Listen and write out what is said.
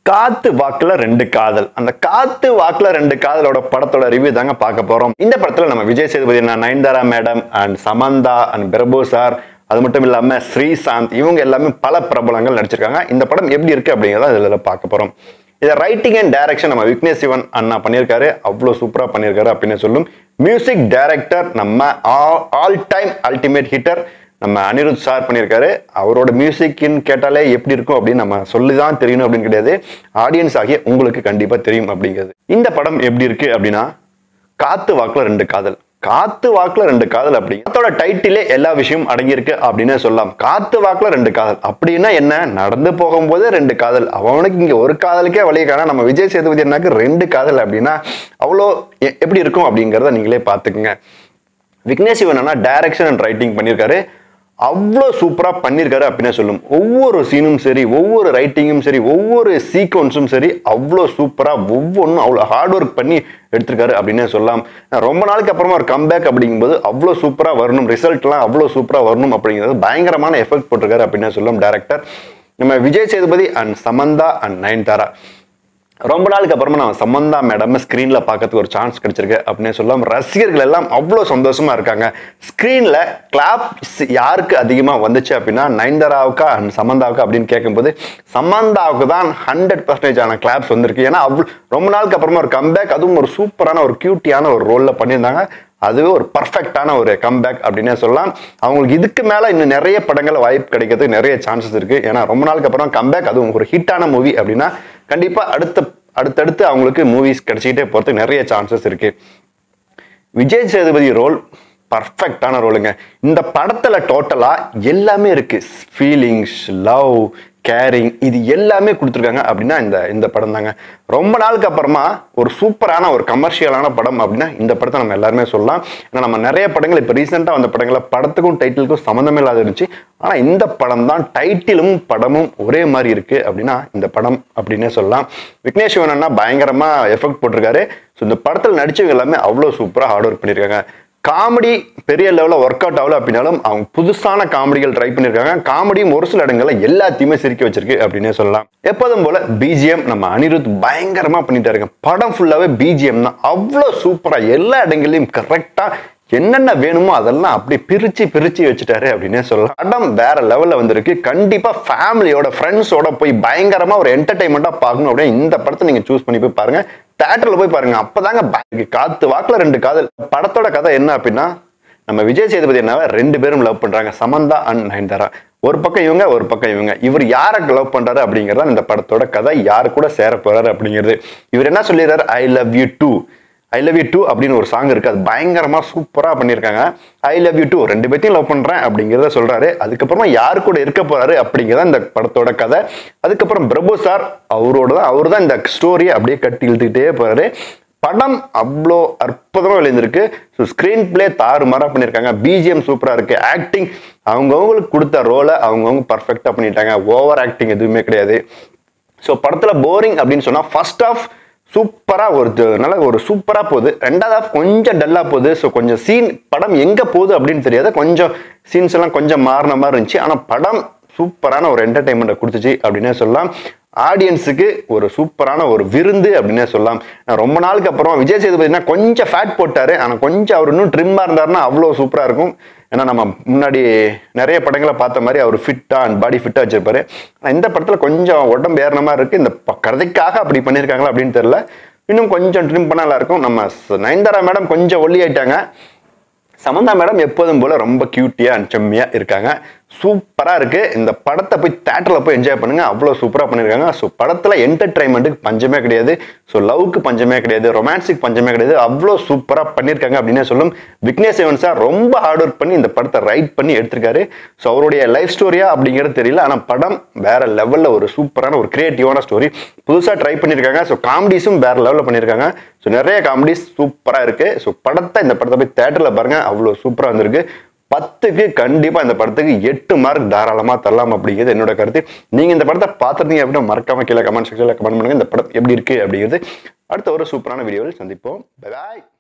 காத்து வாக்குல ரெண்டு காதல் அந்த காத்து வாக்குல ரெண்டு காதலோட படத்தோட ரிவ்யூ தாங்க பார்க்க போறோம் இந்த படத்துல நம்ம விஜய் சேதுபதி அண்ணா, Nayanthara madam and Samantha and Prabhu sir அது மட்டும் இல்லாம ஸ்ரீசாந்த் இவங்க எல்லாமே பல பிரபலங்கள் நடிச்சிருக்காங்க இந்த படம் எப்படி இருக்கு அப்படிங்கிறத இதுல பார்க்க போறோம் இதை ரைட்டிங் அண்ட் டைரக்ஷன் நம்ம விக்னேஷ் சிவன் அண்ணா பண்ணியிருக்காரு அவ்வளோ சூப்பராக பண்ணியிருக்காரு அப்படின்னு சொல்லும் மியூசிக் டைரக்டர் நம்ம ஆல் டைம் அல்டிமேட் ஹிட்டர் நம்ம அனிருத் சார் பண்ணியிருக்காரு அவரோட மியூசிக்னு கேட்டாலே எப்படி இருக்கும் அப்படின்னு நம்ம சொல்லி தான் தெரியணும் அப்படின்னு கிடையாது ஆடியன்ஸ் ஆகிய உங்களுக்கு கண்டிப்பாக தெரியும் அப்படிங்கிறது இந்த படம் எப்படி இருக்கு அப்படின்னா காத்து வாக்குல ரெண்டு காதல் காத்து வாக்குல ரெண்டு காதல் அப்படி படத்தோட டைட்டிலே எல்லா விஷயமும் அடங்கியிருக்கு அப்படின்னு சொல்லலாம் காத்து வாக்குல ரெண்டு காதல் அப்படின்னா என்ன நடந்து போகும்போது ரெண்டு காதல் அவனுக்கு இங்க ஒரு காதலுக்கே வழியை காண நம்ம விஜய் சேதுபதி அண்ணாக்கு ரெண்டு காதல் அப்படின்னா அவ்வளோ எ- எப்படி இருக்கும் அப்படிங்கிறத நீங்களே பார்த்துக்குங்க விக்னேஷ் சிவன் அண்ணா டைரக்ஷன் அண்ட் ரைட்டிங் பண்ணியிருக்காரு அவ்வளோ சூப்பராக பண்ணியிருக்காரு அப்படின்னு சொல்லும் ஒவ்வொரு சீனும் சரி ஒவ்வொரு ரைட்டிங்கும் சரி ஒவ்வொரு சீக்வன்ஸும் சரி அவ்வளோ சூப்பராக ஒவ்வொன்றும் அவ்வளோ ஹார்ட் ஒர்க் பண்ணி எடுத்திருக்காரு அப்படின்னே சொல்லலாம் ரொம்ப நாளுக்கு அப்புறமா ஒரு கம்பேக் அப்படிங்கும்போது அவ்வளோ சூப்பராக வரணும் ரிசல்ட்லாம் அவ்வளோ சூப்பராக வரணும் அப்படிங்கிறது பயங்கரமான எஃபெக்ட் போட்டிருக்காரு அப்படின்னு சொல்லலாம் டேரக்டர் நம்ம விஜய் சேதுபதி அண்ட் சமந்தா அண்ட் நயன்தாரா ரொம்ப நாளுக்கு அப்புறமா நம்ம சமந்தா மேடம் ஸ்க்ரீன்ல பார்க்கறதுக்கு ஒரு சான்ஸ் கிடைச்சிருக்கு அப்படின்னு சொல்லலாம் ரசிகர்கள் எல்லாம் அவ்வளோ சந்தோஷமா இருக்காங்க ஸ்க்ரீன்ல கிளாப் யாருக்கு அதிகமாக வந்துச்சு அப்படின்னா நயன்தாராவுக்கா அண்ட் சமந்தாவுக்கா அப்படின்னு கேட்கும்போது சமந்தாவுக்கு தான் ஹண்ட்ரட் பர்சன்டேஜ் ஆன கிளாப்ஸ் வந்திருக்கு ஏன்னா அவ்வளோ ரொம்ப நாளுக்கு அப்புறமா ஒரு கம்பேக் அதுவும் ஒரு சூப்பரான ஒரு கியூட்டியான ஒரு ரோலில் பண்ணியிருந்தாங்க அதுவே ஒரு பர்ஃபெக்டான ஒரு கம்பேக் அப்படின்னே சொல்லலாம் அவங்களுக்கு இதுக்கு மேல இன்னும் நிறைய படங்கள் வாய்ப்பு கிடைக்கிறதுக்கு நிறைய சான்சஸ் இருக்கு ஏன்னா ரொம்ப நாளுக்கு அப்புறம் கம்பேக் அதுவும் ஒரு ஹிட்டான மூவி அப்படின்னா கண்டிப்பா அடுத்த அடுத்தடுத்து அவங்களுக்கு மூவிஸ் கிடைச்சிக்கிட்டே போறதுக்கு நிறைய சான்சஸ் இருக்கு விஜய் சேதுபதி ரோல் பர்ஃபெக்டான ரோலுங்க இந்த படத்துல டோட்டலா எல்லாமே இருக்கு ஃபீலிங்ஸ் லவ் கேரிங் இது எல்லாமே கொடுத்துருக்காங்க அப்படின்னா இந்த இந்த படம் தாங்க ரொம்ப நாளுக்கு அப்புறமா ஒரு சூப்பரான ஒரு கமர்ஷியலான படம் அப்படின்னா இந்த படத்தை நம்ம எல்லாருமே சொல்லலாம் ஏன்னா நம்ம நிறைய படங்கள் இப்போ ரீசெண்டாக வந்த படங்களை படத்துக்கும் டைட்டிலுக்கும் சம்மந்தமே இல்லாத இருந்துச்சு ஆனால் இந்த படம் தான் டைட்டிலும் படமும் ஒரே மாதிரி இருக்கு அப்படின்னா இந்த படம் அப்படின்னே சொல்லலாம் விக்னேஷ் சிவன் அண்ணா பயங்கரமா எஃபெக்ட் போட்டிருக்காரு ஸோ இந்த படத்தில் நடிச்சவங்க எல்லாமே அவ்வளோ சூப்பராக ஹார்ட் ஒர்க் பண்ணியிருக்காங்க காமெடி பெரிய லெவலில் ஒர்க் அவுட் ஆகல அப்படின்னாலும் அவங்க புதுசான காமெடிகள் ட்ரை பண்ணியிருக்காங்க காமெடியும் ஒரு சில இடங்கள்ல எல்லாத்தையுமே சிரிக்க வச்சிருக்கு அப்படின்னே சொல்லலாம் எப்போதும் போல பிஜிஎம் நம்ம அனிருத் பயங்கரமா பண்ணிட்டாருங்க படம் ஃபுல்லாவே பிஜிஎம் தான் அவ்வளோ சூப்பரா எல்லா இடங்கள்லையும் கரெக்டா என்னென்ன வேணுமோ அதெல்லாம் அப்படி பிரிச்சு பிரிச்சு வச்சுட்டாரு அப்படின்னே சொல்லலாம் படம் வேற லெவல்ல வந்திருக்கு கண்டிப்பா ஃபேமிலியோட ஃப்ரெண்ட்ஸோட போய் பயங்கரமா ஒரு என்டர்டைன்மெண்டா பார்க்கணும் அப்படின்னு இந்த படத்தை நீங்க சூஸ் பண்ணி போய் பாருங்க தேட்டர்ல போய் பாருங்க அப்பதாங்க பய- காத்து வாக்குல ரெண்டு காதல் படத்தோட கதை என்ன அப்படின்னா நம்ம விஜய் சேதுபதி என்னவா ரெண்டு பேரும் லவ் பண்றாங்க சமந்தா அண்ட் நயன்தாரா ஒரு பக்கம் இவங்க ஒரு பக்கம் இவங்க இவர் யாரை லவ் பண்றாரு அப்படிங்கறத இந்த படத்தோட கதை யாரு கூட சேர போறாரு அப்படிங்கிறது இவர் என்ன சொல்லிடுறாரு I love you too I love you too அப்படின்னு ஒரு சாங் இருக்கு அது பயங்கரமா சூப்பரா பண்ணியிருக்காங்க ஐ லவ் யூ டூ ரெண்டு பேத்தையும் லவ் பண்றேன் அப்படிங்கிறத சொல்றாரு அதுக்கப்புறமா யாரு கூட இருக்க போறாரு அப்படிங்கிறத இந்த படத்தோட கதை அதுக்கப்புறம் பிரபு சார் அவரோட தான் அவர் தான் இந்த ஸ்டோரியை அப்படியே கட்டி இழுத்துக்கிட்டே போறாரு படம் அவ்வளோ அற்புதமாக விளைந்திருக்கு ஸோ ஸ்க்ரீன் பிளே தாறுமாறாக பண்ணியிருக்காங்க பிஜிஎம் சூப்பராக இருக்கு ஆக்டிங் அவங்கவுங்களுக்கு கொடுத்த ரோலை அவங்கவுங்க பர்ஃபெக்டாக பண்ணிட்டாங்க ஓவர் ஆக்டிங் எதுவுமே கிடையாது ஸோ படத்தில் போரிங் அப்படின்னு சொன்னால் ஃபர்ஸ்ட் ஆஃப் சூப்பராக ஒரு து- நல்ல ஒரு சூப்பராக போகுது ரெண்டாவது ஆஃப் கொஞ்சம் டல்லாக போகுது ஸோ கொஞ்சம் சீன் படம் எங்கே போகுது அப்படின்னு தெரியாது கொஞ்சம் சீன்ஸ் எல்லாம் கொஞ்சம் மாறின மாதிரி இருந்துச்சு ஆனால் படம் சூப்பரான ஒரு என்டர்டைன்மெண்ட்டை கொடுத்துச்சு அப்படின்னே சொல்லலாம் ஆடியன்ஸுக்கு ஒரு சூப்பரான ஒரு விருந்து அப்படின்னே சொல்லலாம் நான் ரொம்ப நாளுக்கு அப்புறம் விஜய் சேதுபதினா கொஞ்சம் ஃபேட் போட்டாரு ஆனால் கொஞ்சம் அவர் இன்னும் ட்ரிம்மாக இருந்தாருன்னா அவ்வளோ சூப்பராக இருக்கும் ஏன்னா நம்ம முன்னாடி நிறைய படங்களை பார்த்த மாதிரி அவர் ஃபிட்டாக அண்ட் பாடி ஃபிட்டாக வச்சிருப்பாரு ஆனால் இந்த படத்தில் கொஞ்சம் உடம்பு ஏறின மாதிரி இருக்கு இந்த ப- கதைக்காக அப்படி பண்ணியிருக்காங்களா அப்படின்னு தெரியல இன்னும் கொஞ்சம் ட்ரிம் பண்ண நல்லா இருக்கும் நம்ம ச- நயன்தாரா மேடம் கொஞ்சம் ஒல்லி ஆயிட்டாங்க சமந்தா மேடம் எப்போதும் போல ரொம்ப கியூட்டியா அண்ட் செம்மியா இருக்காங்க சூப்பரா இருக்கு இந்த படத்தை போய் தேட்டர்ல போய் என்ஜாய் பண்ணுங்க அவ்வளோ சூப்பரா பண்ணிருக்காங்க ஸோ படத்துல என்டர்டைன்மெண்ட்டுக்கு பஞ்சமே கிடையாது ஸோ லவ்க்கு பஞ்சமே கிடையாது ரொமான்ஸுக்கு பஞ்சமே கிடையாது அவ்வளோ சூப்பரா பண்ணியிருக்காங்க அப்படின்னே சொல்லும் விக்னேஷ் சிவன் சார் ரொம்ப ஹார்ட் ஒர்க் பண்ணி இந்த படத்தை ரைட் பண்ணி எடுத்திருக்காரு ஸோ அவருடைய லைஃப் ஸ்டோரியா அப்படிங்கிறது தெரியல ஆனால் படம் வேற லெவல்ல ஒரு சூப்பரான ஒரு கிரியேட்டிவான ஸ்டோரி புதுசாக ட்ரை பண்ணியிருக்காங்க ஸோ காமெடிஸும் வேற லெவலில் பண்ணியிருக்காங்க ஸோ நிறைய காமெடிஸ் சூப்பராக இருக்கு ஸோ படத்தை இந்த படத்தை போய் தேட்டரில் பாருங்க அவ்வளோ சூப்பராக வந்திருக்கு பத்துக்கு கண்டிப்பா இந்த படத்துக்கு எட்டு மார்க் தாராளமா தரலாம் அப்படிங்கிறது என்னோட கருத்து நீங்க இந்த படத்தை பார்த்துருந்தீங்க அப்படின்னா மறக்காம கீழே கமெண்ட் செக்ஷன்ல கமெண்ட் பண்ணுங்க இந்த படம் எப்படி இருக்கு அப்படிங்கிறது அடுத்த ஒரு சூப்பரான வீடியோவில் சந்திப்போம் பாய்